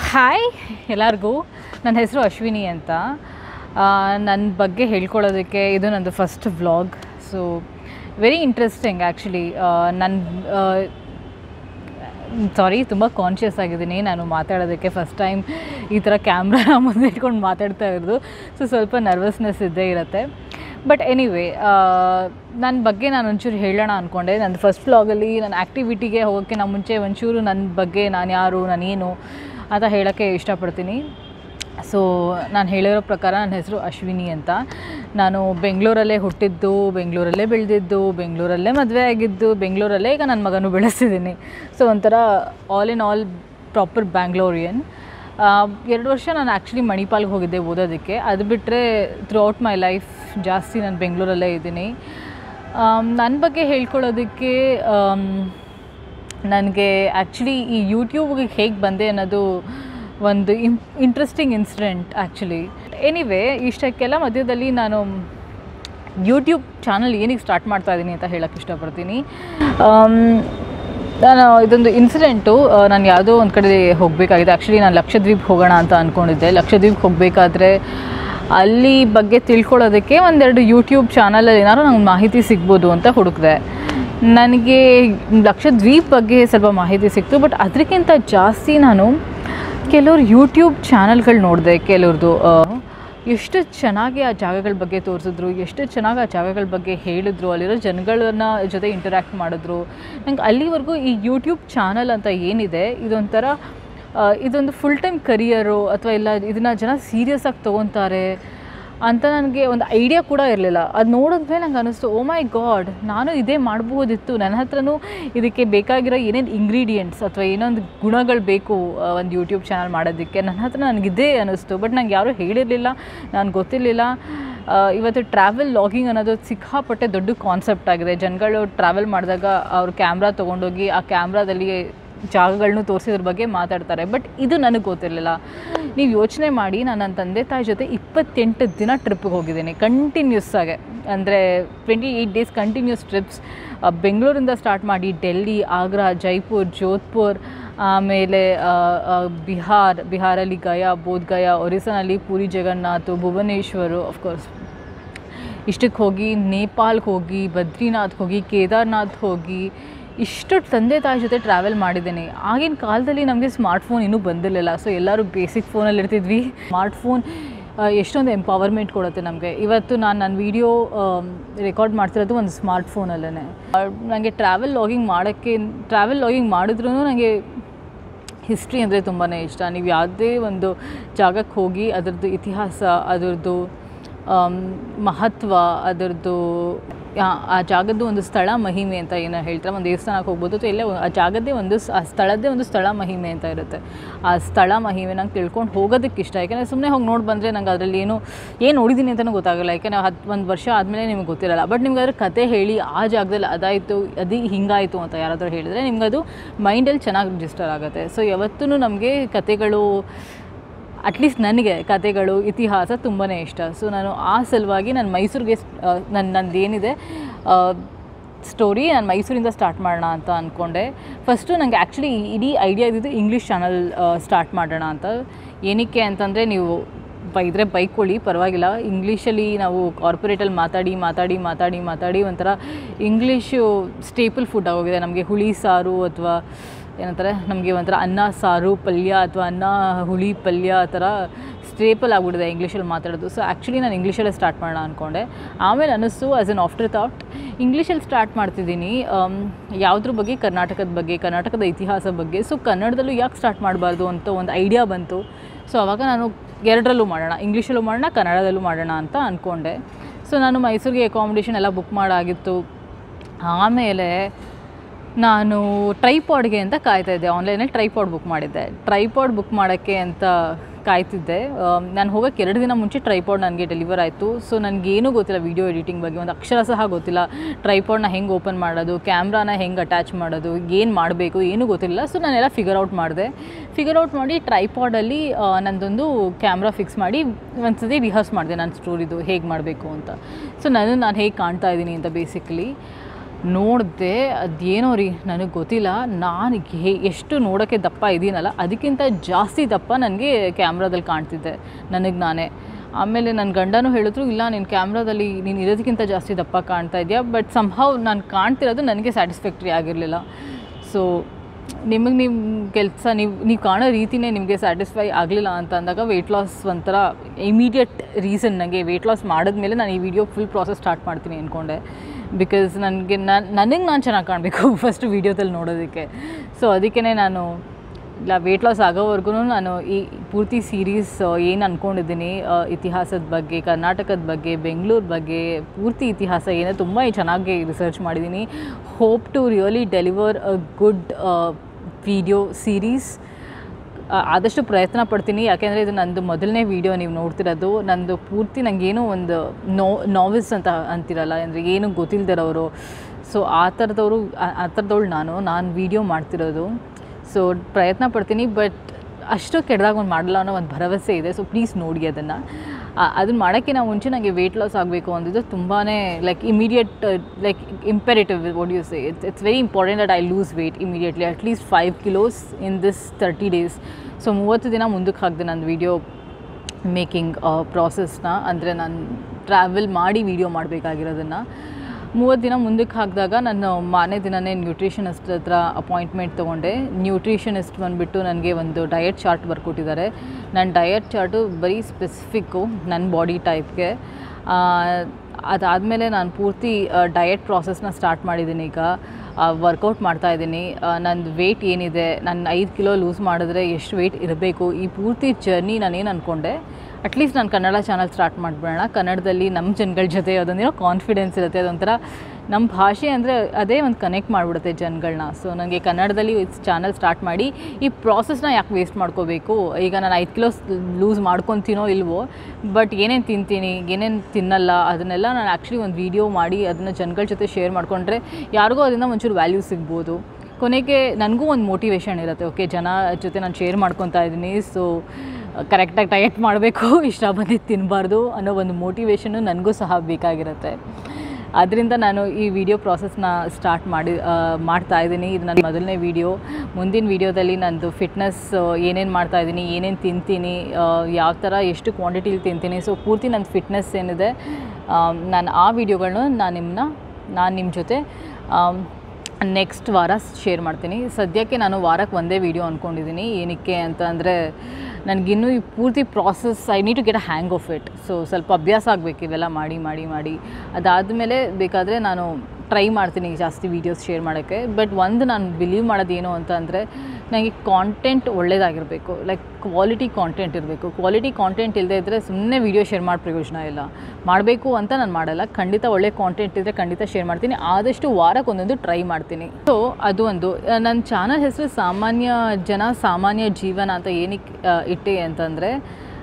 hi ಎಲ್ಲರಿಗೂ ನನ್ನ ಹೆಸರು ಅಶ್ವಿನಿ ಅಂತ ನನ್ನ ಬಗ್ಗೆ ಹೇಳ್ಕೊಳ್ಳೋದಕ್ಕೆ ಇದು ನಂದು first vlog so very interesting actually ನನ್ನ ಸಾರಿ ತುಂಬ ಕಾನ್ಷಿಯಸ್ ಆಗಿದ್ದೀನಿ ನಾನು ಮಾತಾಡೋದಕ್ಕೆ ಫಸ್ಟ್ ಟೈಮ್ ಈ ಥರ ಕ್ಯಾಮ್ರಾ ಮುಂದೆ ಇಟ್ಕೊಂಡು ಮಾತಾಡ್ತಾ ಇರೋದು ಸೊ ಸ್ವಲ್ಪ ನರ್ವಸ್ನೆಸ್ ಇದ್ದೇ ಇರುತ್ತೆ ಬಟ್ ಎನಿವೇ ನನ್ನ ಬಗ್ಗೆ ನಾನು ಒಂಚೂರು ಹೇಳೋಣ ಅಂದ್ಕೊಂಡೆ ನನ್ನ ಫಸ್ಟ್ ವ್ಲಾಗಲ್ಲಿ ನನ್ನ ಆ್ಯಕ್ಟಿವಿಟಿಗೆ ಹೋಗೋಕ್ಕೆ ನಾನು ಮುಂಚೆ ಒಂಚೂರು ನನ್ನ ಬಗ್ಗೆ ನಾನು ಯಾರು ನಾನೇನು ಅಂತ ಹೇಳೋಕ್ಕೆ ಇಷ್ಟಪಡ್ತೀನಿ ಸೊ ನಾನು ಹೇಳಿರೋ ಪ್ರಕಾರ ನನ್ನ ಹೆಸರು ಅಶ್ವಿನಿ ಅಂತ ನಾನು ಬೆಂಗಳೂರಲ್ಲೇ ಹುಟ್ಟಿದ್ದು ಬೆಂಗಳೂರಲ್ಲೇ ಬೆಳೆದಿದ್ದು ಬೆಂಗಳೂರಲ್ಲೇ ಮದುವೆ ಆಗಿದ್ದು ಬೆಂಗಳೂರಲ್ಲೇ ಈಗ ನನ್ನ ಮಗನೂ ಬೆಳೆಸಿದ್ದೀನಿ ಸೊ ಒಂಥರ all in all proper Bangalorean ಎರಡು ವರ್ಷ ನಾನು ಆ್ಯಕ್ಚುಲಿ ಮಣಿಪಾಲ್ಗೆ ಹೋಗಿದ್ದೆ ಓದೋದಕ್ಕೆ ಅದು ಬಿಟ್ಟರೆ ಥ್ರೂ ಔಟ್ ಮೈ ಲೈಫ್ ಜಾಸ್ತಿ ನಾನು ಬೆಂಗಳೂರಲ್ಲೇ ಇದ್ದೀನಿ ನನ್ನ ಬಗ್ಗೆ ಹೇಳ್ಕೊಳ್ಳೋದಕ್ಕೆ ನನಗೆ ಆ್ಯಕ್ಚುಲಿ ಈ ಯೂಟ್ಯೂಬ್ಗೆ ಹೇಗೆ ಬಂದೆ ಅನ್ನೋದು ಒಂದು ಇಂ ಇಂಟ್ರೆಸ್ಟಿಂಗ್ ಇನ್ಸಿಡೆಂಟ್ ಆ್ಯಕ್ಚುಲಿ ಎನಿವೇ ಇಷ್ಟಕ್ಕೆಲ್ಲ ಮಧ್ಯದಲ್ಲಿ ನಾನು ಯೂಟ್ಯೂಬ್ ಚಾನಲ್ ಏನಕ್ಕೆ ಸ್ಟಾರ್ಟ್ ಮಾಡ್ತಾ ಇದ್ದೀನಿ ಅಂತ ಹೇಳೋಕ್ಕೆ ಇಷ್ಟಪಡ್ತೀನಿ ನಾನು ಇದೊಂದು ಇನ್ಸಿಡೆಂಟು ನಾನು ಯಾವುದೋ ಒಂದು ಕಡೆ ಹೋಗಬೇಕಾಗಿದೆ ಆ್ಯಕ್ಚುಲಿ ನಾನು ಲಕ್ಷದ್ವೀಪ್ ಹೋಗೋಣ ಅಂತ ಅಂದ್ಕೊಂಡಿದ್ದೆ ಲಕ್ಷದ್ವೀಪ್ ಹೋಗಬೇಕಾದ್ರೆ ಅಲ್ಲಿ ಬಗ್ಗೆ ತಿಳ್ಕೊಳ್ಳೋದಕ್ಕೆ ಒಂದೆರಡು ಯೂಟ್ಯೂಬ್ ಚಾನಲಲ್ಲಿ ಏನಾದ್ರು ನಂಗೆ ಮಾಹಿತಿ ಸಿಗ್ಬೋದು ಅಂತ ಹುಡುಕಿದೆ ನನಗೆ ಲಕ್ಷದ್ವೀಪ್ ಬಗ್ಗೆ ಸ್ವಲ್ಪ ಮಾಹಿತಿ ಸಿಕ್ತು ಬಟ್ ಅದಕ್ಕಿಂತ ಜಾಸ್ತಿ ನಾನು ಕೆಲವ್ರು ಯೂಟ್ಯೂಬ್ ಚಾನಲ್ಗಳು ನೋಡಿದೆ ಕೆಲವ್ರದ್ದು ಎಷ್ಟು ಚೆನ್ನಾಗಿ ಆ ಜಾಗಗಳ ಬಗ್ಗೆ ತೋರಿಸಿದ್ರು ಎಷ್ಟು ಚೆನ್ನಾಗಿ ಆ ಜಾಗಗಳ ಬಗ್ಗೆ ಹೇಳಿದ್ರು ಅಲ್ಲಿರೋ ಜನಗಳನ್ನ ಜೊತೆ ಇಂಟರ್ಯಾಕ್ಟ್ ಮಾಡಿದ್ರು ನಂಗೆ ಅಲ್ಲಿವರೆಗೂ ಈ ಯೂಟ್ಯೂಬ್ ಚಾನಲ್ ಅಂತ ಏನಿದೆ ಇದೊಂಥರ ಇದೊಂದು ಫುಲ್ ಟೈಮ್ ಕರಿಯರು ಅಥವಾ ಇಲ್ಲ ಇದನ್ನು ಜನ ಸೀರಿಯಸ್ ಆಗಿ ತೊಗೊತಾರೆ ಅಂತ ನನಗೆ ಒಂದು ಐಡಿಯಾ ಕೂಡ ಇರಲಿಲ್ಲ ಅದು ನೋಡಿದ್ಮೇಲೆ ನಂಗೆ ಅನ್ನಿಸ್ತು ಓ ಮೈ ಗಾಡ್ ನಾನು ಇದೇ ಮಾಡ್ಬೋದಿತ್ತು ನನ್ನ ಹತ್ರನೂ ಇದಕ್ಕೆ ಬೇಕಾಗಿರೋ ಏನೇನು ಇಂಗ್ರೀಡಿಯೆಂಟ್ಸ್ ಅಥವಾ ಏನೊಂದು ಗುಣಗಳು ಬೇಕು ಒಂದು ಯೂಟ್ಯೂಬ್ ಚಾನಲ್ ಮಾಡೋದಕ್ಕೆ ನನ್ನ ಹತ್ರ ನನಗಿದೇ ಅನ್ನಿಸ್ತು ಬಟ್ ನಂಗೆ ಯಾರೂ ಹೇಳಿರಲಿಲ್ಲ ನಾನು ಗೊತ್ತಿರಲಿಲ್ಲ ಇವತ್ತು ಟ್ರಾವೆಲ್ ಲಾಗಿಂಗ್ ಅನ್ನೋದು ಸಿಕ್ಕಾಪಟ್ಟೆ ದೊಡ್ಡ ಕಾನ್ಸೆಪ್ಟ್ ಆಗಿದೆ ಜನಗಳು ಟ್ರಾವೆಲ್ ಮಾಡಿದಾಗ ಅವ್ರ ಕ್ಯಾಮ್ರಾ ತೊಗೊಂಡೋಗಿ ಆ ಕ್ಯಾಮ್ರಾದಲ್ಲಿ ಜಾಗಗಳನ್ನೂ ತೋರಿಸಿದ್ರ ಬಗ್ಗೆ ಮಾತಾಡ್ತಾರೆ ಬಟ್ ಇದು ನನಗೆ ಗೊತ್ತಿರಲಿಲ್ಲ ನೀವು ಯೋಚನೆ ಮಾಡಿ ನಾನು ನನ್ನ ತಂದೆ ತಾಯಿ ಜೊತೆ ಇಪ್ಪತ್ತೆಂಟು ದಿನ ಟ್ರಿಪ್ಪಿಗೆ ಹೋಗಿದ್ದೀನಿ ಕಂಟಿನ್ಯೂಸ್ ಆಗಿ ಅಂದರೆ twenty eight days continuous trips ಬೆಂಗಳೂರಿಂದ ಸ್ಟಾರ್ಟ್ ಮಾಡಿ ಡೆಲ್ಲಿ ಆಗ್ರಾ ಜೈಪುರ್ ಜೋಧ್ಪುರ್ ಆಮೇಲೆ ಬಿಹಾರ್ ಬಿಹಾರಲ್ಲಿ ಗಯಾ ಬೋಧ್ ಗಯಾ ಒರಿಸ್ಸಾನಲ್ಲಿ ಪೂರಿ ಜಗನ್ನಾಥ್ ಭುವನೇಶ್ವರು ಆಫ್ಕೋರ್ಸ್ ಇಷ್ಟಕ್ಕೆ ಹೋಗಿ ನೇಪಾಲ್ಗೆ ಹೋಗಿ ಬದ್ರಿನಾಥ್ಗೆ ಹೋಗಿ ಕೇದಾರ್ನಾಥ್ ಹೋಗಿ ಇಷ್ಟು ತಂದೆ ತಾಯಿ ಜೊತೆ ಟ್ರಾವೆಲ್ ಮಾಡಿದ್ದೀನಿ ಆಗಿನ ಕಾಲದಲ್ಲಿ ನಮಗೆ ಸ್ಮಾರ್ಟ್ಫೋನ್ ಇನ್ನೂ ಬಂದಿರಲಿಲ್ಲ ಸೊ ಎಲ್ಲರೂ ಬೇಸಿಕ್ ಫೋನಲ್ಲಿ ಇರ್ತಿದ್ವಿ ಸ್ಮಾರ್ಟ್ಫೋನ್ ಎಷ್ಟೊಂದು ಎಂಪವರ್ಮೆಂಟ್ ಕೊಡುತ್ತೆ ನಮಗೆ ಇವತ್ತು ನಾನು ನನ್ನ ವೀಡಿಯೋ ರೆಕಾರ್ಡ್ ಮಾಡ್ತಿರೋದು ಒಂದು ಸ್ಮಾರ್ಟ್ ಫೋನಲ್ಲೇ ನನಗೆ ಟ್ರಾವೆಲ್ ಲಾಗಿಂಗ್ ಮಾಡೋಕ್ಕೆ ಟ್ರಾವೆಲ್ ಲಾಗಿಂಗ್ ಮಾಡಿದ್ರೂ ನನಗೆ ಹಿಸ್ಟ್ರಿ ಅಂದರೆ ತುಂಬಾ ಇಷ್ಟ ನೀವು ಯಾವುದೇ ಒಂದು ಜಾಗಕ್ಕೆ ಹೋಗಿ ಅದರದ್ದು ಇತಿಹಾಸ ಅದರದ್ದು ಮಹತ್ವ ಅದರದ್ದು ಆ ಜಾಗದ್ದು ಒಂದು ಸ್ಥಳ ಮಹಿಮೆ ಅಂತ ಏನೋ ಹೇಳ್ತಾರೆ ಒಂದು ದೇವಸ್ಥಾನಕ್ಕೆ ಹೋಗ್ಬೋದು ಅಥವಾ ಎಲ್ಲೇ ಆ ಜಾಗದ್ದೇ ಒಂದು ಆ ಸ್ಥಳದ್ದೇ ಒಂದು ಸ್ಥಳ ಮಹಿಮೆ ಅಂತ ಇರುತ್ತೆ ಆ ಸ್ಥಳ ಮಹಿಮೆ ನಂಗೆ ತಿಳ್ಕೊಂಡು ಹೋಗೋದಕ್ಕೆ ಇಷ್ಟ ಯಾಕೆಂದರೆ ಸುಮ್ಮನೆ ಹೋಗಿ ನೋಡಿ ಬಂದರೆ ನಂಗೆ ಅದರಲ್ಲಿ ಏನು ಏನು ನೋಡಿದ್ದೀನಿ ಅಂತಲೂ ಗೊತ್ತಾಗಲ್ಲ ಯಾಕೆಂದರೆ ಹತ್ತು ಒಂದು ವರ್ಷ ಆದಮೇಲೆ ನಿಮಗೆ ಗೊತ್ತಿರಲ್ಲ ಬಟ್ ನಿಮ್ಗೆ ಅದ್ರ ಕತೆ ಹೇಳಿ ಆ ಜಾಗದಲ್ಲಿ ಅದಾಯಿತು ಅದು ಹಿಂಗಾಯಿತು ಅಂತ ಯಾರಾದರೂ ಹೇಳಿದರೆ ನಿಮ್ಗೆ ಅದು ಮೈಂಡಲ್ಲಿ ಚೆನ್ನಾಗಿ ರಿಜಿಸ್ಟರ್ ಆಗುತ್ತೆ ಸೊ ಯಾವತ್ತೂ ನಮಗೆ ಕತೆಗಳು ಅಟ್ಲೀಸ್ಟ್ ನನಗೆ ಕತೆಗಳು ಇತಿಹಾಸ ತುಂಬಾ ಇಷ್ಟ ಸೊ ನಾನು ಆ ಸಲುವಾಗಿ ನಾನು ಮೈಸೂರಿಗೆ ನನ್ನ ನಂದು ಏನಿದೆ ಸ್ಟೋರಿ ನಾನು ಮೈಸೂರಿಂದ ಸ್ಟಾರ್ಟ್ ಮಾಡೋಣ ಅಂತ ಅಂದ್ಕೊಂಡೆ ಫಸ್ಟು ನನಗೆ ಆ್ಯಕ್ಚುಲಿ ಇಡೀ ಐಡಿಯಾ ಇದ್ದಿದ್ದು ಇಂಗ್ಲೀಷ್ ಚಾನಲ್ ಸ್ಟಾರ್ಟ್ ಮಾಡೋಣ ಅಂತ ಏನಕ್ಕೆ ಅಂತಂದರೆ ನೀವು ಬೈದರೆ ಬೈಕೊಳ್ಳಿ ಪರವಾಗಿಲ್ಲ ಇಂಗ್ಲೀಷಲ್ಲಿ ನಾವು ಕಾರ್ಪೊರೇಟಲ್ಲಿ ಮಾತಾಡಿ ಮಾತಾಡಿ ಮಾತಾಡಿ ಮಾತಾಡಿ ಒಂಥರ ಇಂಗ್ಲೀಷು ಸ್ಟೇಪಲ್ ಫುಡ್ ಆಗೋಗಿದೆ ನಮಗೆ ಹುಳಿ ಸಾರು ಅಥವಾ ಏನಂತಾರೆ ನಮಗೆ ಒಂಥರ ಅನ್ನ ಸಾರು ಪಲ್ಯ ಅಥವಾ ಅನ್ನ ಹುಳಿ ಪಲ್ಯ ಆ ಥರ ಸ್ಟೇಪಲ್ ಆಗ್ಬಿಟ್ಟಿದೆ ಇಂಗ್ಲೀಷಲ್ಲಿ ಮಾತಾಡೋದು ಸೊ ಆ್ಯಕ್ಚುಲಿ ನಾನು ಇಂಗ್ಲೀಷಲ್ಲೇ ಸ್ಟಾರ್ಟ್ ಮಾಡೋಣ ಅಂದ್ಕೊಂಡೆ ಆಮೇಲೆ ಅನ್ನಿಸ್ತು ಆ್ಯಸ್ ಎನ್ ಆಫ್ಟರ್ ಥಾಟ್ ಇಂಗ್ಲೀಷಲ್ಲಿ ಸ್ಟಾರ್ಟ್ ಮಾಡ್ತಿದ್ದೀನಿ ಯಾವುದ್ರ ಬಗ್ಗೆ ಕರ್ನಾಟಕದ ಬಗ್ಗೆ ಕರ್ನಾಟಕದ ಇತಿಹಾಸ ಬಗ್ಗೆ ಸೊ ಕನ್ನಡದಲ್ಲೂ ಯಾಕೆ ಸ್ಟಾರ್ಟ್ ಮಾಡಬಾರ್ದು ಅಂತ ಒಂದು ಐಡಿಯಾ ಬಂತು ಸೊ ಆವಾಗ ನಾನು ಎರಡರಲ್ಲೂ ಮಾಡೋಣ ಇಂಗ್ಲೀಷಲ್ಲೂ ಮಾಡೋಣ ಕನ್ನಡದಲ್ಲೂ ಮಾಡೋಣ ಅಂತ ಅಂದ್ಕೊಂಡೆ ಸೊ ನಾನು ಮೈಸೂರಿಗೆ ಅಕಾಮಿಡೇಷನ್ ಎಲ್ಲ ಬುಕ್ ಮಾಡಾಗಿತ್ತು ಆಮೇಲೆ ನಾನು ಟ್ರೈಪಾಡ್ಗೆ ಅಂತ ಕಾಯ್ತಾ ಇದ್ದೆ ಆನ್ಲೈನಲ್ಲಿ ಟ್ರೈಪಾಡ್ ಬುಕ್ ಮಾಡಿದ್ದೆ ಟ್ರೈಪಾಡ್ ಬುಕ್ ಮಾಡೋಕ್ಕೆ ಅಂತ ಕಾಯ್ತಿದ್ದೆ ನಾನು ಹೋಗೋಕ್ಕೆ ಎರಡು ದಿನ ಮುಂಚೆ ಟ್ರೈಪಾಡ್ ನನಗೆ ಡೆಲಿವರ್ ಆಯಿತು ಸೊ ನನಗೇನೂ ಗೊತ್ತಿಲ್ಲ ವೀಡಿಯೋ ಎಡಿಟಿಂಗ್ ಬಗ್ಗೆ ಒಂದು ಅಕ್ಷರ ಸಹ ಗೊತ್ತಿಲ್ಲ ಟ್ರೈಪಾಡ್ನ ಹೆಂಗೆ ಓಪನ್ ಮಾಡೋದು ಕ್ಯಾಮ್ರಾನ ಹೆಂಗೆ ಅಟ್ಯಾಚ್ ಮಾಡೋದು ಏನು ಮಾಡಬೇಕು ಏನೂ ಗೊತ್ತಿಲ್ಲ ಸೊ ನಾನೆಲ್ಲ ಫಿಗರ್ ಔಟ್ ಮಾಡಿದೆ ಫಿಗರ್ ಔಟ್ ಮಾಡಿ ಟ್ರೈಪಾಡಲ್ಲಿ ನಂದೊಂದು ಕ್ಯಾಮ್ರಾ ಫಿಕ್ಸ್ ಮಾಡಿ ಒಂದ್ಸತಿ ರಿಹರ್ಸ್ ಮಾಡಿದೆ ನನ್ನ ಸ್ಟೋರಿದು ಹೇಗೆ ಮಾಡಬೇಕು ಅಂತ ಸೊ ನಾನು ನಾನು ಹೇಗೆ ಕಾಣ್ತಾ ಇದ್ದೀನಿ ಅಂತ ಬೇಸಿಕಲಿ ನೋಡಿದೆ ಅದೇನೋ ರೀ ನನಗೆ ಗೊತ್ತಿಲ್ಲ ನಾನು ಹೇ ಎಷ್ಟು ನೋಡೋಕ್ಕೆ ದಪ್ಪ ಇದ್ದೀನಲ್ಲ ಅದಕ್ಕಿಂತ ಜಾಸ್ತಿ ದಪ್ಪ ನನಗೆ ಕ್ಯಾಮ್ರಾದಲ್ಲಿ ಕಾಣ್ತಿದ್ದೆ ನನಗೆ ನಾನೇ ಆಮೇಲೆ ನನ್ನ ಗಂಡನೂ ಹೇಳಿದ್ರು ಇಲ್ಲ ನೀನು ಕ್ಯಾಮ್ರಾದಲ್ಲಿ ನೀನು ಇರೋದಕ್ಕಿಂತ ಜಾಸ್ತಿ ದಪ್ಪ ಕಾಣ್ತಾ ಇದೆಯಾ ಬಟ್ ಸಂಭವ್ ನಾನು ಕಾಣ್ತಿರೋದು ನನಗೆ ಸ್ಯಾಟಿಸ್ಫ್ಯಾಕ್ಟ್ರಿ ಆಗಿರಲಿಲ್ಲ ಸೊ ನಿಮಗೆ ನಿಮ್ಮ ಕೆಲಸ ನೀವು ನೀವು ಕಾಣೋ ರೀತಿನೇ ನಿಮಗೆ ಸ್ಯಾಟಿಸ್ಫೈ ಆಗಲಿಲ್ಲ ಅಂತ ಅಂದಾಗ ವೆಯ್ಟ್ ಲಾಸ್ ಒಂಥರ ಇಮಿಡಿಯೇಟ್ ರೀಸನ್ ನನಗೆ ವೆಯ್ಟ್ ಲಾಸ್ ಮಾಡಿದ್ಮೇಲೆ ನಾನು ಈ ವಿಡಿಯೋ ಫುಲ್ ಪ್ರಾಸೆಸ್ ಸ್ಟಾರ್ಟ್ ಮಾಡ್ತೀನಿ ಅಂದ್ಕೊಂಡೆ ಬಿಕಾಸ್ ನನಗೆ ನಾನು ನನಗೆ ನಾನು ಚೆನ್ನಾಗಿ ಕಾಣಬೇಕು ಫಸ್ಟ್ ವೀಡಿಯೋದಲ್ಲಿ ನೋಡೋದಕ್ಕೆ ಸೊ ಅದಕ್ಕೇ ನಾನು ಇಲ್ಲ ವೆಯ್ಟ್ ಲಾಸ್ ಆಗೋವರೆಗೂ ನಾನು ಈ ಪೂರ್ತಿ ಸೀರೀಸ್ ಏನು ಅಂದ್ಕೊಂಡಿದ್ದೀನಿ ಇತಿಹಾಸದ ಬಗ್ಗೆ ಕರ್ನಾಟಕದ ಬಗ್ಗೆ ಬೆಂಗಳೂರು ಬಗ್ಗೆ ಪೂರ್ತಿ ಇತಿಹಾಸ ಏನೋ ತುಂಬ ಚೆನ್ನಾಗಿ ರಿಸರ್ಚ್ ಮಾಡಿದ್ದೀನಿ hope to really deliver a good video series ಆದಷ್ಟು ಪ್ರಯತ್ನ ಪಡ್ತೀನಿ ಯಾಕೆಂದರೆ ಇದು ನಂದು ಮೊದಲನೇ ವೀಡಿಯೋ ನೀವು ನೋಡ್ತಿರೋದು ನಂದು ಪೂರ್ತಿ ನನಗೇನೋ ಒಂದು ನೋ ನಾವಿಸ್ ಅಂತ ಅಂತಿರಲ್ಲ ಅಂದರೆ ಏನು ಗೊತ್ತಿಲ್ದಿರೋರು ಸೊ ಆ ಥರದವರು ಆ ಥರದವಳು ನಾನು ನಾನು ವೀಡಿಯೋ ಮಾಡ್ತಿರೋದು ಸೊ ಪ್ರಯತ್ನ ಪಡ್ತೀನಿ ಬಟ್ ಅಷ್ಟು ಕೆಟ್ಟದಾಗ ಒಂದು ಮಾಡಲ್ಲ ಅನ್ನೋ ಒಂದು ಭರವಸೆ ಇದೆ ಸೊ ಪ್ಲೀಸ್ ನೋಡಿ ಅದನ್ನು ಅದನ್ನು ಮಾಡೋಕ್ಕಿಂತ ಮುಂಚೆ ನನಗೆ ವೆಯ್ಟ್ ಲಾಸ್ ಆಗಬೇಕು ಅಂದಿದ್ದು ತುಂಬಾ like immediate like imperative what you say it's it's very important that I lose weight immediately at least five kilos in this thirty days so ಮೂವತ್ತು ದಿನ ಮುಂದಕ್ಕೆ ಹಾಕಿದೆ ನನ್ನ ವೀಡಿಯೋ ಮೇಕಿಂಗ್ ಪ್ರಾಸೆಸ್ನ ಅಂದರೆ ನಾನು ಟ್ರಾವೆಲ್ ಮಾಡಿ ವೀಡಿಯೋ ಮಾಡಬೇಕಾಗಿರೋದನ್ನು ಮೂವತ್ತು ದಿನ ಮುಂದಕ್ಕೆ ಹಾಕಿದಾಗ ನಾನು ಮಾನೇ ದಿನನೇ ನ್ಯೂಟ್ರಿಷನಿಸ್ಟ್ ಹತ್ರ ಅಪಾಯಿಂಟ್ಮೆಂಟ್ ತೊಗೊಂಡೆ ನ್ಯೂಟ್ರಿಷನಿಸ್ಟ್ ಬಂದುಬಿಟ್ಟು ನನಗೆ ಒಂದು ಡಯಟ್ ಚಾರ್ಟ್ ಬರ್ಕೊಟ್ಟಿದ್ದಾರೆ ನನ್ನ ಡಯಟ್ ಚಾರ್ಟು ಬರೀ ಸ್ಪೆಸಿಫಿಕ್ಕು ನನ್ನ ಬಾಡಿ ಟೈಪ್ಗೆ ಅದಾದಮೇಲೆ ನಾನು ಪೂರ್ತಿ ಡಯಟ್ ಪ್ರಾಸೆಸ್ನ ಸ್ಟಾರ್ಟ್ ಮಾಡಿದ್ದೀನಿ ಈಗ ವರ್ಕೌಟ್ ಮಾಡ್ತಾ ಇದ್ದೀನಿ ನಂದು ವೆಯ್ಟ್ ಏನಿದೆ ನನ್ನ ಐದು ಕಿಲೋ ಲೂಸ್ ಮಾಡಿದ್ರೆ ಎಷ್ಟು ವೆಯ್ಟ್ ಇರಬೇಕು ಈ ಪೂರ್ತಿ ಜರ್ನಿ ನಾನೇನು ಅಂದ್ಕೊಂಡೆ ಅಟ್ಲೀಸ್ಟ್ ನಾನು ಕನ್ನಡ ಚಾನಲ್ ಸ್ಟಾರ್ಟ್ ಮಾಡಿಬಿಡೋಣ ಕನ್ನಡದಲ್ಲಿ ನಮ್ಮ ಜನಗಳ ಜೊತೆ ಅದೊಂದಿರೋ ಕಾನ್ಫಿಡೆನ್ಸ್ ಇರುತ್ತೆ ಅದೊಂಥರ ನಮ್ಮ ಭಾಷೆ ಅಂದರೆ ಅದೇ ಒಂದು ಕನೆಕ್ಟ್ ಮಾಡಿಬಿಡುತ್ತೆ ಜನಗಳನ್ನ ಸೊ ನನಗೆ ಕನ್ನಡದಲ್ಲಿ ಚಾನಲ್ ಸ್ಟಾರ್ಟ್ ಮಾಡಿ ಈ ಪ್ರಾಸೆಸ್ನ ಯಾಕೆ ವೇಸ್ಟ್ ಮಾಡ್ಕೋಬೇಕು ಈಗ ನಾನು ಐದು ಕಿಲೋ ಲೂಸ್ ಮಾಡ್ಕೊತೀನೋ ಇಲ್ವೋ ಬಟ್ ಏನೇನು ತಿಂತೀನಿ ಏನೇನು ತಿನ್ನಲ್ಲ ಅದನ್ನೆಲ್ಲ ನಾನು ಆ್ಯಕ್ಚುಲಿ ಒಂದು ವೀಡಿಯೋ ಮಾಡಿ ಅದನ್ನು ಜನಗಳ ಜೊತೆ ಶೇರ್ ಮಾಡಿಕೊಂಡ್ರೆ ಯಾರಿಗೂ ಅದರಿಂದ ಒಂಚೂರು ವ್ಯಾಲ್ಯೂ ಸಿಗ್ಬೋದು ಕೊನೆಗೆ ನನಗೂ ಒಂದು ಮೋಟಿವೇಶನ್ ಇರುತ್ತೆ ಓಕೆ ಜನ ಜೊತೆ ನಾನು ಶೇರ್ ಮಾಡ್ಕೊತಾ ಇದ್ದೀನಿ ಸೊ ಕರೆಕ್ಟಾಗಿ ಡಯಟ್ ಮಾಡಬೇಕು ಇಷ್ಟ ಬಂದಿದ್ದು ತಿನ್ನಬಾರ್ದು ಅನ್ನೋ ಒಂದು ಮೋಟಿವೇಶನ್ನು ನನಗೂ ಸಹ ಬೇಕಾಗಿರುತ್ತೆ ಅದರಿಂದ ನಾನು ಈ ವಿಡಿಯೋ ಪ್ರಾಸೆಸ್ನ ಸ್ಟಾರ್ಟ್ ಮಾಡಿ ಮಾಡ್ತಾ ಇದ್ದೀನಿ ಇದು ನನ್ನ ಮೊದಲನೇ ವಿಡಿಯೋ ಮುಂದಿನ ವಿಡಿಯೋದಲ್ಲಿ ನಂದು ಫಿಟ್ನೆಸ್ ಏನೇನು ಮಾಡ್ತಾ ಇದ್ದೀನಿ ಏನೇನು ತಿಂತೀನಿ ಯಾವ ಥರ ಎಷ್ಟು ಕ್ವಾಂಟಿಟಿಲಿ ತಿಂತೀನಿ ಸೊ ಪೂರ್ತಿ ನನ್ನ ಫಿಟ್ನೆಸ್ ಏನಿದೆ ನಾನು ಆ ವಿಡಿಯೋಗಳನ್ನ ನಾನು ನಿಮ್ಮನ್ನ ನಾನು ನಿಮ್ಮ ಜೊತೆ ನೆಕ್ಸ್ಟ್ ವಾರ ಶೇರ್ ಮಾಡ್ತೀನಿ ಸದ್ಯಕ್ಕೆ ನಾನು ವಾರಕ್ಕೆ ಒಂದೇ ವೀಡಿಯೋ ಅಂದ್ಕೊಂಡಿದ್ದೀನಿ ಏನಕ್ಕೆ ಅಂತ ಅಂದರೆ ನನಗಿನ್ನೂ ಈ ಪೂರ್ತಿ process I need to get a hang of it so ಸ್ವಲ್ಪ ಅಭ್ಯಾಸ ಆಗಬೇಕು ಇವೆಲ್ಲ ಮಾಡಿ ಮಾಡಿ ಮಾಡಿ ಅದಾದಮೇಲೆ ಬೇಕಾದರೆ ನಾನು ಟ್ರೈ ಮಾಡ್ತೀನಿ ಜಾಸ್ತಿ ವೀಡಿಯೋಸ್ ಶೇರ್ ಮಾಡೋಕ್ಕೆ ಬಟ್ ಒಂದು ನಾನು ಬಿಲೀವ್ ಮಾಡೋದೇನು ಅಂತ ಅಂದರೆ ನನಗೆ ಕಾಂಟೆಂಟ್ ಒಳ್ಳೇದಾಗಿರಬೇಕು ಲೈಕ್ ಕ್ವಾಲಿಟಿ ಕಾಂಟೆಂಟ್ ಇರಬೇಕು ಕ್ವಾಲಿಟಿ ಕಾಂಟೆಂಟ್ ಇಲ್ಲದೆ ಇದ್ದರೆ ಸುಮ್ಮನೆ ವೀಡಿಯೋ ಶೇರ್ ಮಾಡಿ ಪ್ರಯೋಜನ ಇಲ್ಲ ಮಾಡಬೇಕು ಅಂತ ನಾನು ಮಾಡಲ್ಲ ಖಂಡಿತ ಒಳ್ಳೆ ಕಾಂಟೆಂಟ್ ಇದ್ದರೆ ಖಂಡಿತ ಶೇರ್ ಮಾಡ್ತೀನಿ ಆದಷ್ಟು ವಾರಕ್ಕೆ ಒಂದೊಂದು ಟ್ರೈ ಮಾಡ್ತೀನಿ ಸೊ ಅದು ಒಂದು ನನ್ನ ಚಾನಲ್ ಹೆಸರು ಸಾಮಾನ್ಯ ಜನ ಸಾಮಾನ್ಯ ಜೀವನ ಅಂತ ಏನಕ್ಕೆ ಇಟ್ಟೆ ಅಂತಂದರೆ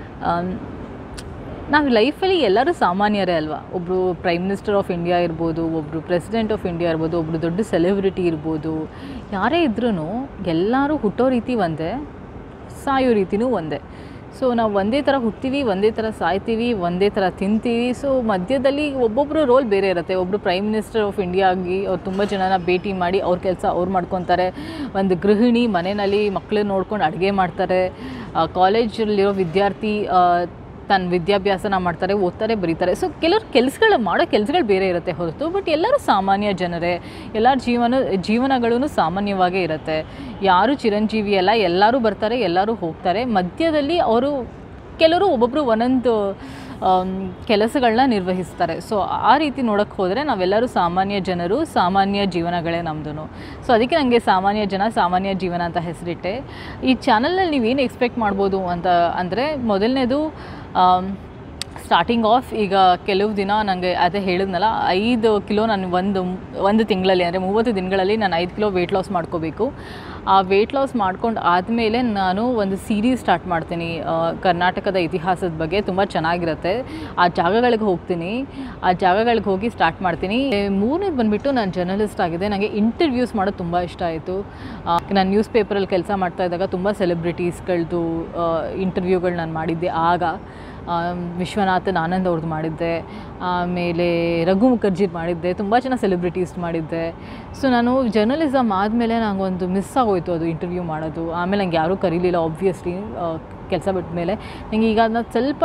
ನಾವು ಲೈಫಲ್ಲಿ ಎಲ್ಲರೂ ಸಾಮಾನ್ಯರೇ ಅಲ್ವಾ ಒಬ್ಬರು ಪ್ರೈಮ್ ಮಿನಿಸ್ಟರ್ ಆಫ್ ಇಂಡಿಯಾ ಇರ್ಬೋದು ಒಬ್ಬರು ಪ್ರೆಸಿಡೆಂಟ್ ಆಫ್ ಇಂಡಿಯಾ ಇರ್ಬೋದು ಒಬ್ಬರು ದೊಡ್ಡ ಸೆಲೆಬ್ರಿಟಿ ಇರ್ಬೋದು ಯಾರೇ ಇದ್ರೂ ಎಲ್ಲರೂ ಹುಟ್ಟೋ ರೀತಿ ಒಂದೇ ಸಾಯೋ ರೀತಿನೂ ಒಂದೇ ಸೊ ನಾವು ಒಂದೇ ಥರ ಹುಟ್ತೀವಿ ಒಂದೇ ಥರ ಸಾಯ್ತೀವಿ ಒಂದೇ ಥರ ತಿಂತೀವಿ ಸೊ ಮಧ್ಯದಲ್ಲಿ ಒಬ್ಬೊಬ್ಬರು ರೋಲ್ ಬೇರೆ ಇರುತ್ತೆ ಒಬ್ಬರು ಪ್ರೈಮ್ ಮಿನಿಸ್ಟರ್ ಆಫ್ ಇಂಡಿಯಾ ಆಗಿ ಅವ್ರು ತುಂಬ ಜನನ ಭೇಟಿ ಮಾಡಿ ಅವ್ರ ಕೆಲಸ ಅವ್ರು ಮಾಡ್ಕೊತಾರೆ ಒಂದು ಗೃಹಿಣಿ ಮನೆಯಲ್ಲಿ ಮಕ್ಕಳನ್ನ ನೋಡ್ಕೊಂಡು ಅಡುಗೆ ಮಾಡ್ತಾರೆ ಕಾಲೇಜಲ್ಲಿರೋ ವಿದ್ಯಾರ್ಥಿ ತನ್ನ ವಿದ್ಯಾಭ್ಯಾಸನ ಮಾಡ್ತಾರೆ ಓದ್ತಾರೆ ಬರೀತಾರೆ ಸೊ ಕೆಲವ್ರು ಕೆಲಸಗಳು ಮಾಡೋ ಕೆಲಸಗಳು ಬೇರೆ ಇರುತ್ತೆ ಹೊರತು ಬಟ್ ಎಲ್ಲರೂ ಸಾಮಾನ್ಯ ಜನರೇ ಎಲ್ಲರ ಜೀವನ ಜೀವನಗಳೂ ಸಾಮಾನ್ಯವಾಗೇ ಇರುತ್ತೆ ಯಾರು ಚಿರಂಜೀವಿ ಅಲ್ಲ ಎಲ್ಲರೂ ಬರ್ತಾರೆ ಎಲ್ಲರೂ ಹೋಗ್ತಾರೆ ಮಧ್ಯದಲ್ಲಿ ಅವರು ಕೆಲವರು ಒಬ್ಬೊಬ್ಬರು ಒಂದೊಂದು ಕೆಲಸಗಳನ್ನ ನಿರ್ವಹಿಸ್ತಾರೆ ಸೊ ಆ ರೀತಿ ನೋಡೋಕ್ಕೆ ಹೋದರೆ ನಾವೆಲ್ಲರೂ ಸಾಮಾನ್ಯ ಜನರು ಸಾಮಾನ್ಯ ಜೀವನಗಳೇ ನಮ್ಮದು ಸೊ ಅದಕ್ಕೆ ನನಗೆ ಸಾಮಾನ್ಯ ಜನ ಸಾಮಾನ್ಯ ಜೀವನ ಅಂತ ಹೆಸರಿಟ್ಟೆ ಈ ಚಾನಲ್ನಲ್ಲಿ ನೀವೇನು ಎಕ್ಸ್ಪೆಕ್ಟ್ ಮಾಡ್ಬೋದು ಅಂತ ಅಂದರೆ ಮೊದಲನೇದು ಸ್ಟಾರ್ಟಿಂಗ್ ಆಫ್ ಈಗ ಕೆಲವು ದಿನ ನನಗೆ ಅದೇ ಹೇಳಿದ್ನಲ್ಲ ಐದು ಕಿಲೋ ನಾನು ಒಂದು ಒಂದು ತಿಂಗಳಲ್ಲಿ ಅಂದರೆ ಮೂವತ್ತು ದಿನಗಳಲ್ಲಿ ನಾನು ಐದು ಕಿಲೋ ವೆಯ್ಟ್ ಲಾಸ್ ಮಾಡ್ಕೋಬೇಕು ಆ ವೆಯ್ಟ್ ಲಾಸ್ ಮಾಡ್ಕೊಂಡು ಆದಮೇಲೆ ನಾನು ಒಂದು ಸೀರೀಸ್ ಸ್ಟಾರ್ಟ್ ಮಾಡ್ತೀನಿ ಕರ್ನಾಟಕದ ಇತಿಹಾಸದ ಬಗ್ಗೆ ತುಂಬ ಚೆನ್ನಾಗಿರುತ್ತೆ ಆ ಜಾಗಗಳಿಗೆ ಹೋಗ್ತೀನಿ ಆ ಜಾಗಗಳಿಗೆ ಹೋಗಿ ಸ್ಟಾರ್ಟ್ ಮಾಡ್ತೀನಿ ಮೂರನೇದು ಬಂದುಬಿಟ್ಟು ನಾನು ಜರ್ನಲಿಸ್ಟ್ ಆಗಿದೆ ನನಗೆ ಇಂಟರ್ವ್ಯೂಸ್ ಮಾಡೋದು ತುಂಬ ಇಷ್ಟ ಆಯಿತು ನಾನು ನ್ಯೂಸ್ ಪೇಪರಲ್ಲಿ ಕೆಲಸ ಮಾಡ್ತಾ ಇದ್ದಾಗ ತುಂಬ ಸೆಲೆಬ್ರಿಟೀಸ್ಗಳದ್ದು ಇಂಟರ್ವ್ಯೂಗಳು ನಾನು ಮಾಡಿದ್ದೆ ಆಗ ವಿಶ್ವನಾಥನ್ ಆನಂದ್ ಅವ್ರದ್ದು ಮಾಡಿದ್ದೆ ಆಮೇಲೆ ರಘು ಮುಖರ್ಜಿ ಮಾಡಿದ್ದೆ ತುಂಬ ಜನ ಸೆಲೆಬ್ರಿಟೀಸ್ ಮಾಡಿದ್ದೆ ಸೊ ನಾನು ಜರ್ನಲಿಸಮ್ ಆದಮೇಲೆ ನನಗೊಂದು ಮಿಸ್ ಆಗೋಯ್ತು ಅದು ಇಂಟರ್ವ್ಯೂ ಮಾಡೋದು ಆಮೇಲೆ ನಂಗೆ ಯಾರೂ ಕರೀಲಿಲ್ಲ ಆಬ್ವಿಯಸ್ಲಿ ಕೆಲಸ ಬಿಟ್ಟ ಮೇಲೆ ನನಗೆ ಈಗ ಅದನ್ನ ಸ್ವಲ್ಪ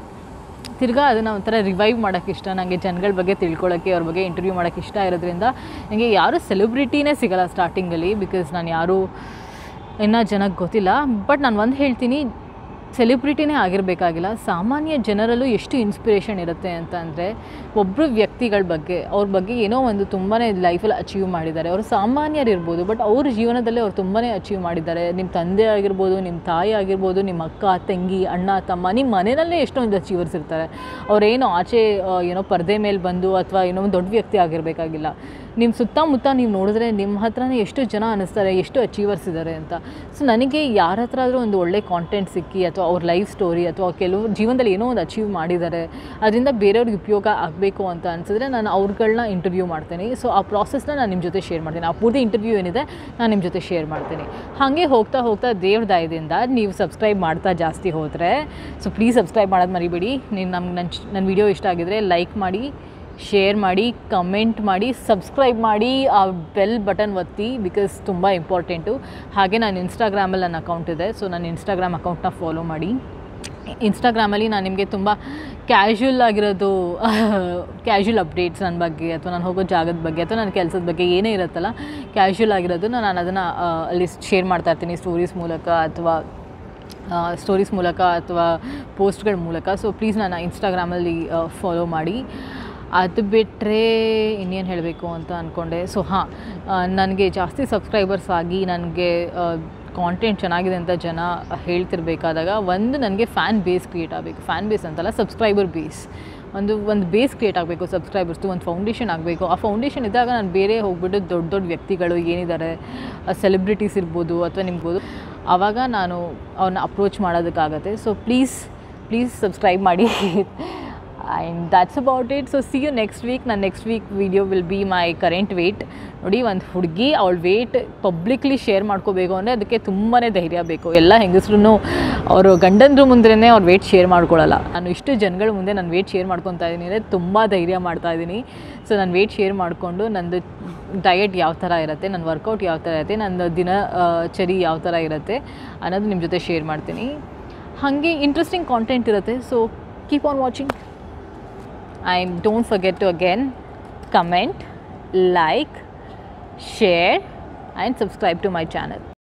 ತಿರ್ಗಾ ಅದನ್ನು ಒಂಥರ ರಿವೈವ್ ಮಾಡೋಕ್ಕೆ ಇಷ್ಟ ನನಗೆ ಜನಗಳ ಬಗ್ಗೆ ತಿಳ್ಕೊಳ್ಳೋಕ್ಕೆ ಅವ್ರ ಬಗ್ಗೆ ಇಂಟರ್ವ್ಯೂ ಮಾಡೋಕ್ಕೆ ಇಷ್ಟ ಇರೋದ್ರಿಂದ ನನಗೆ ಯಾರೂ ಸೆಲೆಬ್ರಿಟಿನೇ ಸಿಗಲ್ಲ ಸ್ಟಾರ್ಟಿಂಗಲ್ಲಿ ಬಿಕಾಸ್ ನಾನು ಯಾರೂ ಇನ್ನೂ ಜನಕ್ಕೆ ಗೊತ್ತಿಲ್ಲ ಬಟ್ ನಾನು ಒಂದು ಹೇಳ್ತೀನಿ ಸೆಲೆಬ್ರಿಟಿನೇ ಆಗಿರಬೇಕಾಗಿಲ್ಲ ಸಾಮಾನ್ಯ ಜನರಲ್ಲೂ ಎಷ್ಟು ಇನ್ಸ್ಪಿರೇಷನ್ ಇರುತ್ತೆ ಅಂತ ಅಂದರೆ ಒಬ್ಬರು ವ್ಯಕ್ತಿಗಳ ಬಗ್ಗೆ ಅವ್ರ ಬಗ್ಗೆ ಏನೋ ಒಂದು ತುಂಬಾ ಲೈಫಲ್ಲಿ ಅಚೀವ್ ಮಾಡಿದ್ದಾರೆ ಅವರು ಸಾಮಾನ್ಯರಿರ್ಬೋದು ಬಟ್ ಅವ್ರ ಜೀವನದಲ್ಲಿ ಅವ್ರು ತುಂಬಾ ಅಚೀವ್ ಮಾಡಿದ್ದಾರೆ ನಿಮ್ಮ ತಂದೆ ಆಗಿರ್ಬೋದು ನಿಮ್ಮ ತಾಯಿ ಆಗಿರ್ಬೋದು ನಿಮ್ಮ ಅಕ್ಕ ತಂಗಿ ಅಣ್ಣ ತಮ್ಮ ನಿಮ್ಮ ಮನೆಯಲ್ಲೇ ಎಷ್ಟೊಂದು ಅಚೀವರ್ಸ್ ಇರ್ತಾರೆ ಅವರೇನು ಆಚೆ ಆ, ಏನೋ ಪರದೆ ಮೇಲೆ ಬಂದು ಅಥವಾ ಏನೋ ಒಂದು ದೊಡ್ಡ ವ್ಯಕ್ತಿ ಆಗಿರಬೇಕಾಗಿಲ್ಲ ನಿಮ್ಮ ಸುತ್ತಮುತ್ತ ನೀವು ನೋಡಿದ್ರೆ ನಿಮ್ಮ ಹತ್ರನೇ ಎಷ್ಟು ಜನ ಅನ್ನಿಸ್ತಾರೆ ಎಷ್ಟು ಅಚೀವರ್ಸ್ ಇದ್ದಾರೆ ಅಂತ ಸೊ ನನಗೆ ಯಾರ ಹತ್ರ ಆದರೂ ಒಂದು ಒಳ್ಳೆ ಕಾಂಟೆಂಟ್ ಸಿಕ್ಕಿ ಅಥವಾ ಅವ್ರ ಲೈಫ್ ಸ್ಟೋರಿ ಅಥವಾ ಕೆಲವು ಜೀವನದಲ್ಲಿ ಏನೋ ಒಂದು ಅಚೀವ್ ಮಾಡಿದ್ದಾರೆ ಅದರಿಂದ ಬೇರೆಯವ್ರಿಗೆ ಉಪಯೋಗ ಆಗಬೇಕು ಅಂತ ಅನಿಸಿದ್ರೆ ನಾನು ಅವ್ರುಗಳನ್ನ ಇಂಟರ್ವ್ಯೂ ಮಾಡ್ತೀನಿ ಸೊ ಆ ಪ್ರಾಸೆಸ್ನ ನಾನು ನಿಮ್ಮ ಜೊತೆ ಶೇರ್ ಮಾಡ್ತೀನಿ ಆ ಪೂರ್ತಿ ಇಂಟರ್ವ್ಯೂ ಏನಿದೆ ನಾನು ನಿಮ್ಮ ಜೊತೆ ಶೇರ್ ಮಾಡ್ತೀನಿ ಹಾಗೆ ಹೋಗ್ತಾ ಹೋಗ್ತಾ ದೇವ್ರ ದಯದಿಂದ ನೀವು ಸಬ್ಸ್ಕ್ರೈಬ್ ಮಾಡ್ತಾ ಜಾಸ್ತಿ ಹೋದರೆ ಸೊ ಪ್ಲೀಸ್ ಸಬ್ಸ್ಕ್ರೈಬ್ ಮಾಡೋದು ಮರಿಬೇಡಿ ನೀನು ನಮ್ಗೆ ನನ್ನ ನನ್ನ ವಿಡಿಯೋ ಇಷ್ಟ ಆಗಿದ್ರೆ ಲೈಕ್ ಮಾಡಿ ಶೇರ್ ಮಾಡಿ ಕಮೆಂಟ್ ಮಾಡಿ ಸಬ್ಸ್ಕ್ರೈಬ್ ಮಾಡಿ ಆ ಬೆಲ್ ಬಟನ್ ಒತ್ತಿ ಬಿಕಾಸ್ ತುಂಬ ಇಂಪಾರ್ಟೆಂಟು ಹಾಗೆ ನಾನು ಇನ್ಸ್ಟಾಗ್ರಾಮಲ್ಲಿ ನನ್ನ ಅಕೌಂಟ್ ಇದೆ ಸೊ ನನ್ನ ಇನ್ಸ್ಟಾಗ್ರಾಮ್ ಅಕೌಂಟ್ನ ಫಾಲೋ ಮಾಡಿ ಇನ್ಸ್ಟಾಗ್ರಾಮಲ್ಲಿ ನಾನು ನಿಮಗೆ ತುಂಬ ಕ್ಯಾಶುಯಲ್ ಆಗಿರೋದು ಕ್ಯಾಶುಯಲ್ ಅಪ್ಡೇಟ್ಸ್ ನನ್ನ ಬಗ್ಗೆ ಅಥವಾ ನಾನು ಹೋಗೋ ಜಾಗದ ಬಗ್ಗೆ ಅಥವಾ ನನ್ನ ಕೆಲಸದ ಬಗ್ಗೆ ಏನೇ ಇರುತ್ತಲ್ಲ ಕ್ಯಾಶುಯಲ್ ಆಗಿರೋದು ನಾನು ಅದನ್ನು ಅಲ್ಲಿ ಶೇರ್ ಮಾಡ್ತಾ ಇರ್ತೀನಿ ಸ್ಟೋರೀಸ್ ಮೂಲಕ ಅಥವಾ ಸ್ಟೋರೀಸ್ ಮೂಲಕ ಅಥವಾ ಪೋಸ್ಟ್ಗಳ ಮೂಲಕ ಸೊ ಪ್ಲೀಸ್ ನನ್ನ ಇನ್ಸ್ಟಾಗ್ರಾಮಲ್ಲಿ ಫಾಲೋ ಮಾಡಿ ಅದು ಬಿಟ್ಟರೆ ಇನ್ನೇನು ಹೇಳಬೇಕು ಅಂತ ಅಂದ್ಕೊಂಡೆ ಸೊ ಹಾಂ ನನಗೆ ಜಾಸ್ತಿ ಸಬ್ಸ್ಕ್ರೈಬರ್ಸ್ ಆಗಿ ನನಗೆ ಕಾಂಟೆಂಟ್ ಚೆನ್ನಾಗಿದೆ ಅಂತ ಜನ ಹೇಳ್ತಿರ್ಬೇಕಾದಾಗ ಒಂದು ನನಗೆ ಫ್ಯಾನ್ ಬೇಸ್ ಕ್ರಿಯೇಟ್ ಆಗಬೇಕು ಫ್ಯಾನ್ ಬೇಸ್ ಅಂತಲ್ಲ ಸಬ್ಸ್ಕ್ರೈಬರ್ ಬೇಸ್ ಒಂದು ಒಂದು ಬೇಸ್ ಕ್ರಿಯೇಟ್ ಆಗಬೇಕು ಸಬ್ಸ್ಕ್ರೈಬರ್ಸ್ದು ಒಂದು ಫೌಂಡೇಶನ್ ಆಗಬೇಕು ಆ ಫೌಂಡೇಶನ್ ಇದ್ದಾಗ ನಾನು ಬೇರೆ ಹೋಗ್ಬಿಟ್ಟು ದೊಡ್ಡ ದೊಡ್ಡ ವ್ಯಕ್ತಿಗಳು ಏನಿದ್ದಾರೆ ಸೆಲೆಬ್ರಿಟೀಸ್ ಇರ್ಬೋದು ಅಥವಾ ನಿಮ್ಬೋದು ಆವಾಗ ನಾನು ಅವ್ರನ್ನ ಅಪ್ರೋಚ್ ಮಾಡೋದಕ್ಕಾಗತ್ತೆ ಸೊ ಪ್ಲೀಸ್ ಪ್ಲೀಸ್ ಸಬ್ಸ್ಕ್ರೈಬ್ ಮಾಡಿ and that's about it so see you next week ನನ್ನ next week video will be my current weight ನೋಡಿ ಒಂದು ಹುಡುಗಿ ಅವಳ ವೇಟ್ ಪಬ್ಲಿಕ್ಲಿ ಶೇರ್ ಮಾಡ್ಕೋಬೇಕು ಅಂದರೆ ಅದಕ್ಕೆ ತುಂಬಾ ಧೈರ್ಯ ಬೇಕು ಎಲ್ಲ ಹೆಂಗಸ್ರು ಅವರು ಗಂಡಂದ್ರ ಮುಂದೆನೇ ಅವ್ರ ವೇಟ್ ಶೇರ್ ಮಾಡ್ಕೊಳ್ಳಲ್ಲ ನಾನು ಇಷ್ಟು ಜನಗಳ ಮುಂದೆ ನಾನು ವೇಟ್ ಶೇರ್ ಮಾಡ್ಕೊತಾ ಇದ್ದೀನಿ ಅಂದರೆ ತುಂಬ ಧೈರ್ಯ ಮಾಡ್ತಾ ಇದ್ದೀನಿ ಸೊ ನಾನು ವೇಟ್ ಶೇರ್ ಮಾಡಿಕೊಂಡು ನಂದು ಡಯಟ್ ಯಾವ ಥರ ಇರುತ್ತೆ ನನ್ನ ವರ್ಕೌಟ್ ಯಾವ ಥರ ಇರುತ್ತೆ ನನ್ನ ದಿನ ಆ, ಚರಿ ಯಾವ ಥರ ಇರುತ್ತೆ ಅನ್ನೋದು ನಿಮ್ಮ ಜೊತೆ ಶೇರ್ ಮಾಡ್ತೀನಿ ಹಾಗೆ ಇಂಟ್ರೆಸ್ಟಿಂಗ್ ಕಾಂಟೆಂಟ್ ಇರುತ್ತೆ so keep on watching and don't forget to again comment like share and subscribe to my channel